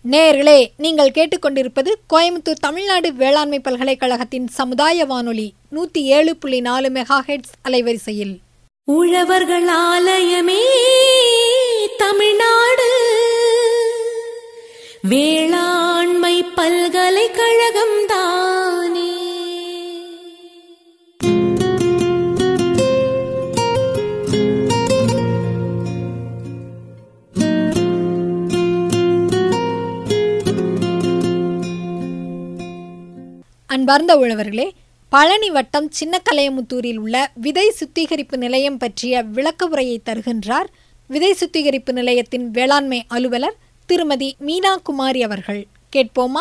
நேயர்களே நீங்கள் கேட்டுக்கொண்டிருப்பது கோயம்புத்தூர் தமிழ்நாடு வேளாண்மை பல்கலைக்கழகத்தின் சமுதாய வானொலி நூத்தி ஏழு புள்ளி நாலு மெகா ஹெட்ஸ் அலைவரிசையில் உழவர்கள் ஆலயமே தமிழ்நாடு வேளாண்மை பல்கலைக்கழகம் தானே அன்பார்ந்த உழவர்களே பழனி வட்டம் சின்னக்கலையமுத்தூரில் உள்ள விதை சுத்திகரிப்பு நிலையம் பற்றிய விளக்க உரையை தருகின்றார் விதை சுத்திகரிப்பு நிலையத்தின் வேளாண்மை அலுவலர் திருமதி மீனா குமாரி அவர்கள் கேட்போமா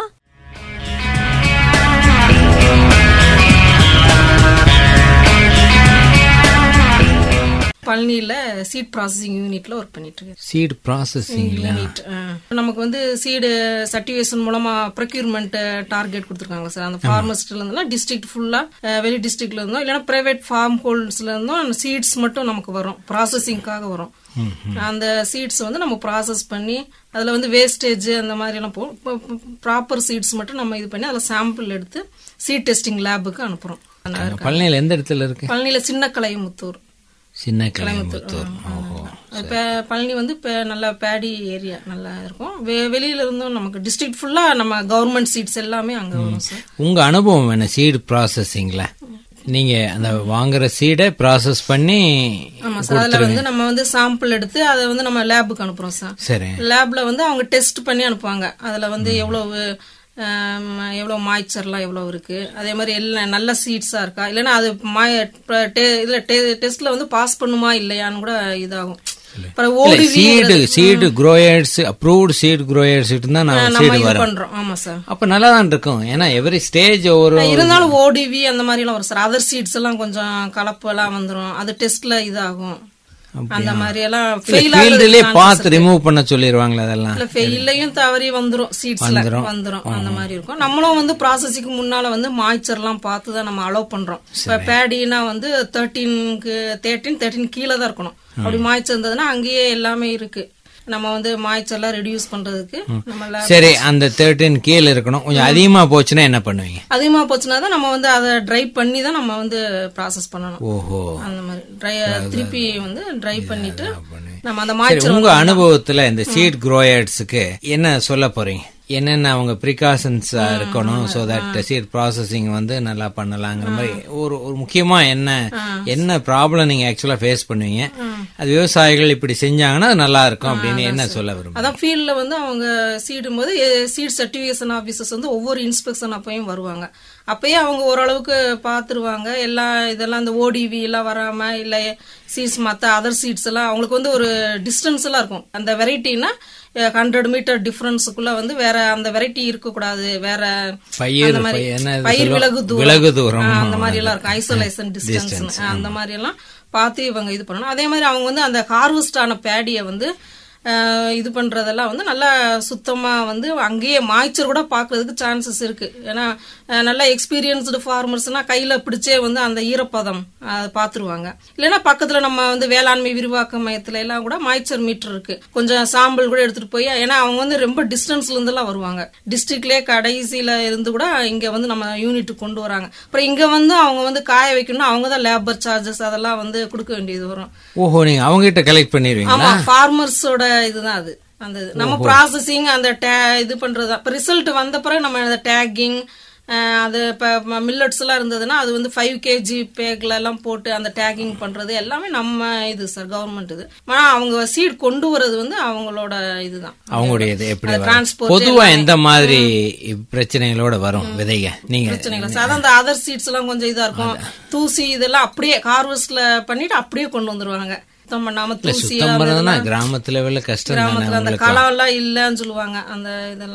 பழனியில் சீட் ப்ராசஸிங் யூனிட்ல ஒர்க் பண்ணிட்டு இருக்கேன் சீட் ப்ராசஸிங்ல யூனிட் நமக்கு வந்து சீடு சர்டிஃபிகேஷன் மூலமா ப்ரொக்யூர்மெண்ட் டார்கெட் கொடுத்துருக்காங்க சார் அந்த ஃபார்மஸ்ட்ல இருந்தெல்லாம் டிஸ்ட்ரிக்ட் ஃபுல்லா வெளி டிஸ்ட்ரிக்ட்ல இருந்தோம் இல்லைன்னா பிரைவேட் ஃபார்ம் ஹோல்ட்ஸ்ல இருந்தும் அந்த சீட்ஸ் மட்டும் நமக்கு வரும் ப்ராசஸிங்காக வரும் அந்த சீட்ஸ் வந்து நம்ம ப்ராசஸ் பண்ணி அதுல வந்து வேஸ்டேஜ் அந்த மாதிரி எல்லாம் போ ப்ராப்பர் சீட்ஸ் மட்டும் நம்ம இது பண்ணி அதில் சாம்பிள் எடுத்து சீட் டெஸ்டிங் லேபுக்கு அனுப்புறோம் பழனியில் எந்த இடத்துல இருக்கு பழனியில சின்ன கலைமுத்தூர் சின்ன கிளைமுத்தூர் ஓஹோ இப்போ பழனி வந்து இப்போ நல்லா பேடி ஏரியா நல்லா இருக்கும் வெ- வெளியில இருந்தும் நமக்கு டிஸ்ட்ரிக்ட் ஃபுல்லா நம்ம கவர்மெண்ட் சீட்ஸ் எல்லாமே அங்க வரும் சார் உங்க அனுபவம் என்ன சீடு ப்ராசஸிங்ல நீங்க அந்த வாங்குற சீடை ப்ராசஸ் பண்ணி ஆமா சார் அதுல வந்து நம்ம வந்து சாம்பிள் எடுத்து அதை வந்து நம்ம லேபுக்கு அனுப்புறோம் சார் சரி லேப்ல வந்து அவங்க டெஸ்ட் பண்ணி அனுப்புவாங்க அதுல வந்து எவ்வளவு ஆம், எவ்வளவு மாய்ச்சர்லாம் எவ்வளவு இருக்கு அதே மாதிரி எல்லாம் நல்ல சீட்ஸா இருக்கா இல்லைன்னா அது மாய ப- டெ- இதுல டெஸ்ட்ல வந்து பாஸ் பண்ணுமா இல்லையான்னு கூட இதாகும் அப்புறம் ஓடிவி seed seed growers approved seed growers தான் நான் நம்ம சீடு இது வரும் பண்றோம் ஆமா சார் அப்ப நல்லா தான் இருக்கும் ஏன்னா எவரி ஸ்டேஜ் ஒரு இருந்தாலும் ஓடிவி அந்த மாதிரி எல்லாம் வரும் சார் அதர் சீட்ஸ் எல்லாம் கொஞ்சம் கலப்பு எல்லாம் வந்துரும் அது டெஸ்ட்ல இதாகும் அந்த மாதிரி எல்லாம் ஃபெயில் ஃபீல்டுலயே பார்த்து ரிமூவ் பண்ண சொல்லிடுவாங்களா அதெல்லாம் இல்ல ஃபெயிலையும் தவறி வந்துரும் சீட்ஸ்ல வந்துரும் அந்த மாதிரி இருக்கும் நம்மளும் வந்து ப்ராசஸிங்க்கு முன்னால வந்து மாய்ச்சர் எல்லாம் பார்த்து தான் நம்ம அலோவ் பண்றோம் இப்ப பேடினா வந்து தேர்ட்டீனுக்கு தேர்ட்டின் தேர்ட்டின் கீழே தான் இருக்கணும் அப்படி மாய்ச்சர் இருந்ததுன்னா அங்கேயே எல்லாமே இருக்கு நம்ம வந்து மாய்ச்சர்லாம் ரெடியூஸ் பண்றதுக்கு நம்ம lab- சரி அந்த தேர்ட்டின் கீழே இருக்கணும் கொஞ்சம் அதிகமா போச்சுன்னா என்ன பண்ணுவீங்க அதிகமா போச்சுன்னா தான் நம்ம வந்து அதை ட்ரை பண்ணி தான் நம்ம வந்து ப்ராசஸ் பண்ணணும் ஓஹோ அந்த மாதிரி ட்ரை திருப்பி வந்து ட்ரை பண்ணிட்டு நம்ம அந்த சரி மாய்ச்சர் உங்க அனுபவத்துல இந்த சீட் குரோயர்ஸ்க்கு என்ன சொல்ல போறீங்க என்னென்ன அவங்க ப்ரிகாஷன்ஸா இருக்கணும் சோ தட் சீட் ப்ராசஸிங் வந்து நல்லா பண்ணலாங்கிற மாதிரி ஒரு ஒரு முக்கியமா என்ன என்ன ப்ராப்ளம் நீங்க ஆக்சுவலா ஃபேஸ் பண்ணுவீங்க அது விவசாயிகள் இப்படி செஞ்சாங்கன்னா அது நல்லா இருக்கும் அப்படின்னு என்ன சொல்ல விரும்புறீங்க அதான் ஃபீல்ட்ல வந்து அவங்க சீடும் போது சீட் சர்டிஃபிகேஷன் ஆபீசர்ஸ் வந்து ஒவ்வொரு இன்ஸ்பெக்ஷன் அப்பயும் வருவாங்க அப்பயே அவங்க ஓரளவுக்கு பார்த்துருவாங்க எல்லா இதெல்லாம் இந்த ஓடிவி எல்லாம் வராம இல்ல சீட்ஸ் மத்த அதர் சீட்ஸ் எல்லாம் அவங்களுக்கு வந்து ஒரு டிஸ்டன்ஸ் எல்லாம் இருக்கும் அந்த வெரைட்டினா ஹண்ட்ரட் மீட்டர் டிஃபரன்ஸுக்குள்ள வந்து வேற அந்த வெரைட்டி இருக்க கூடாது வேற பயிர் அந்த மாதிரி பயிர் என்ன இது பயிர் சொல்லுவோம்? விலகு தூரம் விலகு தூரம். ஆ, அந்த மாதிரி எல்லாம் இருக்கும் ஐசோலேஷன் டிஸ்டன்ஸ் அந்த மாதிரி எல்லாம் பார்த்து இவங்க இது பண்ணணும் அதே மாதிரி அவங்க வந்து அந்த ஹார்வெஸ்ட் ஆன பேடியை வந்து ஆஹ், இது பண்றதெல்லாம் வந்து நல்லா சுத்தமா வந்து அங்கேயே மாய்ச்சர் கூட பார்க்கிறதுக்கு சான்சஸ் இருக்கு ஏன்னா ஆஹ், நல்லா எக்ஸ்பீரியன்ஸ்டு ஃபார்மர்ஸ்னா கையில பிடிச்சே வந்து அந்த ஈரப்பதம் ஆஹ், பார்த்துருவாங்க இல்லைன்னா பக்கத்துல நம்ம வந்து வேளாண்மை விரிவாக்க மையத்துல எல்லாம் கூட மாய்ச்சர் மீட்டர் இருக்கு கொஞ்சம் சாம்பிள் கூட எடுத்துட்டு போய் ஏன்னா அவங்க வந்து ரொம்ப டிஸ்டன்ஸ்ல இருந்து எல்லாம் வருவாங்க டிஸ்ட்ரிக்ட்லயே கடைசியில இருந்து கூட இங்க வந்து நம்ம யூனிட் கொண்டு வராங்க அப்புறம் இங்க வந்து அவங்க வந்து காய வைக்கணும்னா அவங்க தான் லேபர் சார்ஜஸ் அதெல்லாம் வந்து கொடுக்க வேண்டியது வரும் ஓஹோ நீங்க அவங்க கிட்ட கலெக்ட் பண்ணிடுவீங்களா ஆமா ஃபார்மர்ஸோட இதுதான் அது அந்த இது. நம்ம ப்ராசஸிங் அந்த ta- இது பண்றது இப்ப ரிசல்ட் வந்த பிறகு நம்ம அந்த டேக்கிங் அது இப்ப மில்லட்ஸ் எல்லாம் இருந்ததுன்னா அது வந்து ஃபைவ் கேஜி பேக்ல எல்லாம் போட்டு அந்த டேக்கிங் பண்றது எல்லாமே நம்ம இது சார் கவர்மெண்ட் இது ஆனா அவங்க சீட் கொண்டு வர்றது வந்து அவங்களோட இதுதான் அவங்களுடைய இது எப்படி அது வரும் transport பொதுவா எந்த மாதிரி பிரச்சனைகளோட வரும் விதைங்க நீங்க பிரச்சனைகள் சார் அதான் அந்த அதர் சீட்ஸ் எல்லாம் கொஞ்சம் இதா இருக்கும் தூசி இதெல்லாம் அப்படியே ஹார்வெஸ்ட்ல பண்ணிட்டு அப்படியே கொண்டு வந்துருவாங்க சுத்தம் பண்ணாம இல்ல தூசி சுத்தம் பண்ணதுன்னா கிராமத்து லெவல்ல கஷ்டம் தானே கிராமத்துல அந்த களம் எல்லாம் இல்லன்னு சொல்லுவாங்க அந்த இதெல்லாம்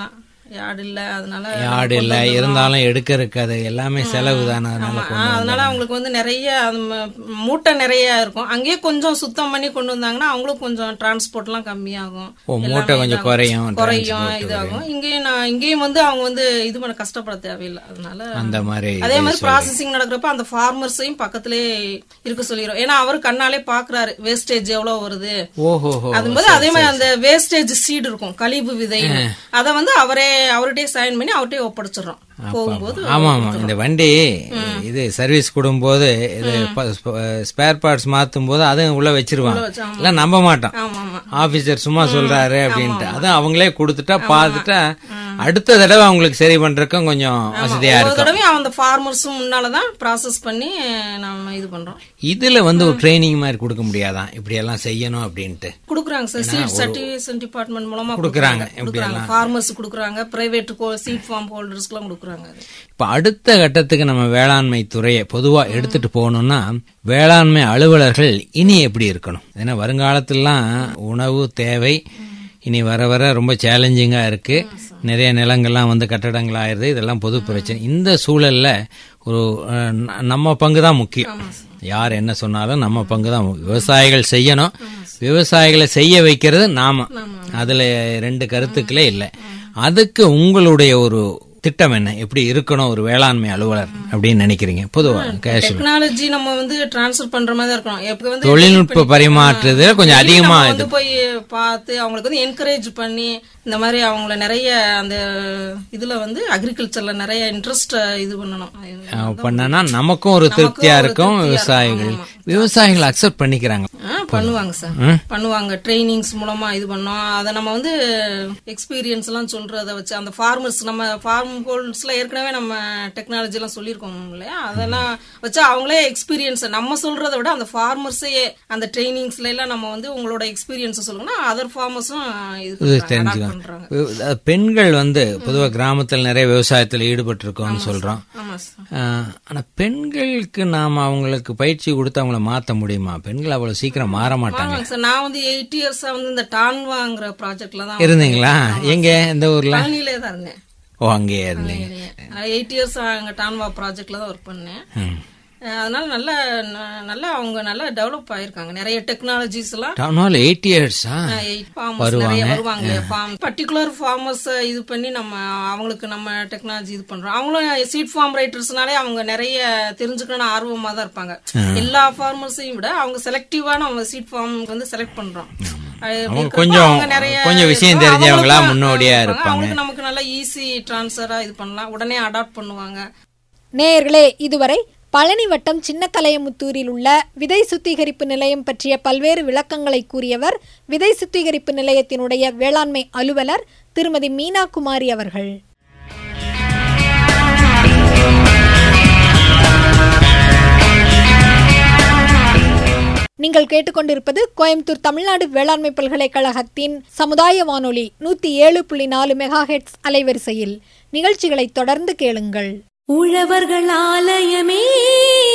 யார்டு இல்ல அதனால யாடு இல்ல இருந்தாலும் எடுக்கிறதுக்கு அது எல்லாமே செலவு தானே அதனால ஆமா, ஆ, அதனால அவங்களுக்கு வந்து நிறைய அந்த ம- மூட்டை நிறைய இருக்கும் அங்கேயே கொஞ்சம் சுத்தம் பண்ணி கொண்டு வந்தாங்கன்னா அவங்களுக்கு கொஞ்சம் டிரான்ஸ்போர்ட் எல்லாம் கம்மியாகும் ஓ, எல்லாமே மூட்டை கொஞ்சம் இதாகும். குறையும், குறையும் transport இதாகும் இங்கேயும் நான் இங்கேயும் வந்து அவங்க வந்து இது பண்ண கஷ்டப்பட தேவையில்லை அதனால அந்த மாதிரி அதே மாதிரி ப்ராசஸிங் நடக்கிறப்ப அந்த ஃபார்மர்ஸையும் பக்கத்திலே இருக்க சொல்லிடும் ஏன்னா அவர் கண்ணாலே பாக்குறாரு வேஸ்டேஜ் எவ்வளவு வருது ஓஹோ அதும்போது அதே மாதிரி அந்த வேஸ்டேஜ் சீடு இருக்கும் கழிவு விதை அத வந்து அவரே அவர்கிட்டயே சைன் பண்ணி அவர்கிட்டயே ஒப்படைச்சிடுறோம் போகும்போது ஆமா ஆமா இந்த வண்டி இது சர்வீஸ் கொடுக்கும்போது இது ஸ்பேர் பார்ட்ஸ் மாத்தும் போது அதுவும் உள்ள வச்சிருவாங்க இல்ல நம்ப மாட்டோம் ஆமா ஆமா ஆபீசர் சும்மா சொல்றாரு அப்படின்ட்டு அதுவும் அவங்களே கொடுத்துட்டா பார்த்துட்டா அடுத்த தடவை அவங்களுக்கு சரி பண்றதுக்கும் கொஞ்சம் வசதியா ஒரு இருக்கும் தடவையும் அந்த ஃபார்மர்ஸும் முன்னாலதான் ப்ராசஸ் பண்ணி நம்ம இது பண்றோம் இதுல வந்து ஒரு ட்ரைனிங் மாதிரி கொடுக்க முடியாதான் இப்படி எல்லாம் செய்யணும் அப்படின்ட்டு குடுக்குறாங்க சார் சீட் சர்டிபிகேஷன் டிபார்ட்மெண்ட் மூலமா குடுக்குறாங்க, குடுக்குறாங்க குடுக்குறாங்க ஃபார்மர்ஸ் குடுக்குறாங்க பிரைவேட் சீட் ஃபார்ம் ஹோல்டர்ஸ்க்குலாம் குடுக்குறாங்க அது இப்ப அடுத்த கட்டத்துக்கு நம்ம வேளாண்மை துறையை பொதுவா எடுத்துட்டு போகணும்னா வேளாண்மை அலுவலர்கள் இனி எப்படி இருக்கணும் ஏன்னா வருங்காலத்திலாம் உணவு தேவை இனி வர வர ரொம்ப சேலஞ்சிங்கா இருக்கு நிறைய நிலங்கள்லாம் வந்து கட்டடங்கள் ஆயிருது இதெல்லாம் பொது பிரச்சனை இந்த சூழல்ல ஒரு அஹ், ந- நம்ம பங்கு தான் முக்கியம் யார் என்ன சொன்னாலும் நம்ம பங்கு தான் முக்கியம். விவசாயிகள் செய்யணும் விவசாயிகளை செய்ய வைக்கிறது நாம அதுல ரெண்டு கருத்துக்களே இல்லை அதுக்கு உங்களுடைய ஒரு திட்டம் என்ன எப்படி இருக்கணும் ஒரு வேளாண்மை அலுவலர் அப்படின்னு நினைக்கிறீங்க பொதுவா கேஷ் டெக்னாலஜி நம்ம வந்து டிரான்ஸ்ஃபர் பண்ற மாதிரி தான் இருக்கணும் எப்ப வந்து தொழில்நுட்ப பரிமாற்றுதல் கொஞ்சம் டெய்லி அதிகமா நம்ம இது வந்து போய் பார்த்து அவங்களுக்கு வந்து என்கரேஜ் பண்ணி இந்த மாதிரி அவங்கள நிறைய அந்த இதுல வந்து அக்ரிகல்ச்சர்ல நிறைய இன்ட்ரெஸ்ட் இது பண்ணணும் அஹ், பண்ணனா நமக்கும் ஒரு திருப்தியா ஒரு இருக்கும் திருப்தியா விவசாயிகள் இருக்கும், விவசாயிகள் அக்செப்ட் பண்ணிக்கிறாங்க ஆ, பண்ணுவாங்க சார் பண்ணுவாங்க ட்ரைனிங்ஸ் மூலமா இது பண்ணோம் அதை நம்ம வந்து எக்ஸ்பீரியன்ஸ் எல்லாம் சொல்றத வச்சு அந்த ஃபார்மர்ஸ் நம்ம ஃபார்ம் ஹோல்டர்ஸ்ல ஏற்கனவே நம்ம டெக்னாலஜி எல்லாம் சொல்லியிருக்கோம் இல்லையா அதெல்லாம் வச்சு அவங்களே எக்ஸ்பீரியன்ஸ் நம்ம சொல்றதை விட அந்த ஃபார்மர்ஸே அந்த ட்ரைனிங்ஸ்ல எல்லாம் நம்ம வந்து உங்களோட எக்ஸ்பீரியன்ஸ் சொல்லுங்கன்னா அதர் ஃபார்மர்ஸும் இது இது பண்றாங்க, adapt தெரிஞ்சுக்கலாம் பண்றாங்க வி- அஹ், பெண்கள் வந்து பொதுவா கிராமத்தில் நிறைய விவசாயத்தில் ஈடுபட்டு இருக்கோம்னு சொல்றோம் ஆமா சார் அஹ், ஆனா பெண்களுக்கு நாம அவங்களுக்கு பயிற்சி கொடுத்து அவங்கள மாத்த முடியுமா பெண்கள் அவ்வளவு சீக்கிரம் மாற மாட்டாங்க ஆமாங்க சார் நான் வந்து எயிட் இயர்ஸா வந்து இந்த டான்வாங்கிற ப்ராஜெக்ட்ல தான் இருந்தீங்களா எங்க எந்த ஊர்ல பழனியிலே தான் இருந்தேன் ஓ அங்கேயே இருந்தீங்க எயிட் இயர்ஸ் அங்க டான்வா ப்ராஜெக்ட்ல தான் ஒர்க் பண்ணேன் ம். அஹ் அதனால நல்ல ந- நல்லா அவங்க நல்லா டெவலப் ஆயிருக்காங்க நிறைய டெக்னாலஜிஸ் எல்லாம் டவுன் ஹால் எயிட் இயர்ஸா ஃபார்மர்ஸ் நிறைய வருவாங்க ஃபார்ம் பர்டிகுலர் ஃபார்மர்ஸ் இது பண்ணி நம்ம அவங்களுக்கு நம்ம டெக்னாலஜி இது பண்றோம் அவங்களும் சீட் ஃபார்ம் ரைட்டர்ஸ்னாலே அவங்க நிறைய தெரிஞ்சுக்கணும்னு ஆர்வமா தான் இருப்பாங்க எல்லா ஃபார்மர்ஸையும் விட அவங்க செலக்டிவான அவங்க சீட் ஃபார்ம் வந்து செலக்ட் பண்றோம் அது எப்படி அவங்க இருக்கிறப்ப கொஞ்சம் அவங்க நிறைய கொஞ்சம் விஷயம் இருக்கும். தெரிஞ்சவங்களா அவங்களுக்கும், முன்னோடியா ஆ, இருப்பாங்க அவங்களுக்கு நமக்கு நல்லா ஈஸி டிரான்ஸ்ஃபரா இது பண்ணலாம் உடனே அடாப்ட் பண்ணுவாங்க நேயர்களே இதுவரை பழனி வட்டம் சின்னக்கலையமுத்தூரில் உள்ள விதை சுத்திகரிப்பு நிலையம் பற்றிய பல்வேறு விளக்கங்களை கூறியவர் விதை சுத்திகரிப்பு நிலையத்தினுடைய வேளாண்மை அலுவலர் திருமதி மீனா குமாரி அவர்கள் நீங்கள் கேட்டுக்கொண்டிருப்பது கோயம்புத்தூர் தமிழ்நாடு வேளாண்மை பல்கலைக்கழகத்தின் சமுதாய வானொலி நூத்தி ஏழு புள்ளி நாலு மெகா ஹெட்ஸ் அலைவரிசையில் நிகழ்ச்சிகளை தொடர்ந்து கேளுங்கள் உழவர்கள் ஆலயமே